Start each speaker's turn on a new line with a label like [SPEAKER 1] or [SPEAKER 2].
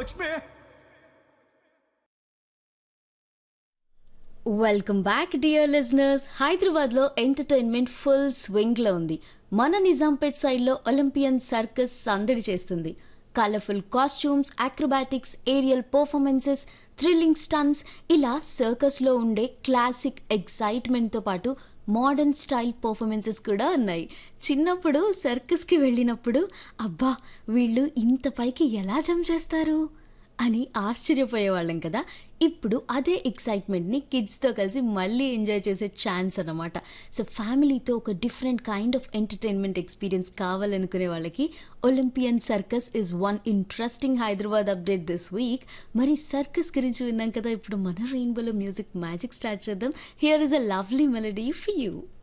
[SPEAKER 1] Mahalakshmi
[SPEAKER 2] welcome back dear listeners హైదరాబాద్లో entertainment full స్వింగ్లో ఉంది మన నిజాంపేట్ సైడ్లో ఒలింపియన్ సర్కస్ సందడి చేస్తుంది colourful costumes acrobatics aerial performances thrilling stunts ఇలా సర్కస్లో ఉండే క్లాసిక్ ఎక్సైట్మెంట్తో పాటు మోడర్న్ స్టైల్ పర్ఫార్మెన్సెస్ కూడా ఉన్నాయి చిన్నప్పుడు సర్కస్కి వెళ్ళినప్పుడు అబ్బా వీళ్ళు ఇంత పైకి ఎలా జంప్ చేస్తారు అని ఆశ్చర్యపోయేవాళ్ళం కదా ఇప్పుడు అదే ఎక్సైట్మెంట్ని కిడ్స్తో కలిసి మళ్ళీ ఎంజాయ్ చేసే ఛాన్స్ అనమాట సో ఫ్యామిలీతో ఒక different kind of entertainment experience కావాలనుకునే వాళ్ళకి Olympian circus is one interesting Hyderabad update this week మరి సర్కస్ గురించి విన్నాం కదా ఇప్పుడు మన రెయిన్బోలో మ్యూజిక్ మ్యాజిక్ స్టార్ట్ చేద్దాం here is a lovely melody for you